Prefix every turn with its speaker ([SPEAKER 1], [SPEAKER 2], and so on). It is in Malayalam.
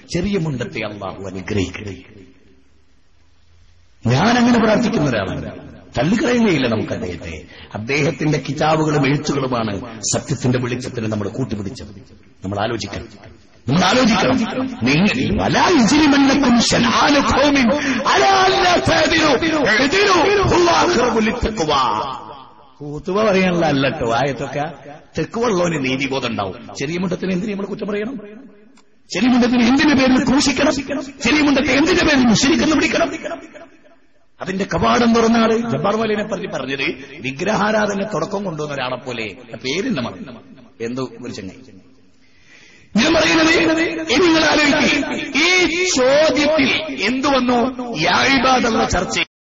[SPEAKER 1] ചെറിയ മുണ്ടത്തെ അള്ളാഹു അനുഗ്രഹിക്കണേ ഞാൻ അങ്ങനെ പ്രാർത്ഥിക്കുന്ന ഒരാളാണ് തള്ളിക്കളയുകയില്ല നമുക്ക് അദ്ദേഹത്തെ അദ്ദേഹത്തിന്റെ കിതാബുകളും എഴുത്തുകളുമാണ് സത്യത്തിന്റെ വെളിച്ചത്തിന് നമ്മൾ കൂട്ടുപിടിച്ചത് നമ്മൾ ആലോചിക്കണം നമ്മൾ ആലോചിക്കണം നിങ്ങൾ വലാ യജ്രിമന്നക്കും ശനാനു ഖൗമിൻ അലാ അല്ലാ തഅദിലു ഇദ്ലു ഹുവ അഖറബു ലിത്തഖ്വ കൂത്തുവ പറയാനുള്ള അല്ലട്ടോ ആയത്തൊക്കെ തെക്കുവള്ളോന് നീതിബോധം ഉണ്ടാവും ചെറിയ മുണ്ടത്തിന് എന്തിനു നമ്മൾ കുറ്റം പറയണം ചെറിയ മുണ്ടത്തിന് എന്തിന്റെ പേരിൽ ക്രൂശിക്കണം ചെറിയ മുണ്ടത്തെ എന്തിന്റെ പേരിൽ മുസ്ലിക്കെന്ന് പിടിക്കണം അതിന്റെ കവാടം തുറന്ന ആള് ജബ്ബാർ മലിനെ പറ്റി പറഞ്ഞത് വിഗ്രഹാരാധന തുടക്കം കൊണ്ടുവന്ന ഒരാളെ പോലെ പേരിന്റെ മകൻ എന്തോ ഒരു ചങ്ങായി ഞാൻ പറയുന്നത് ഇനി നിങ്ങൾ ആലോചിക്കുക ഈ ചോദ്യത്തിൽ എന്തു വന്നു യാഴിബാദുള്ള ചർച്ച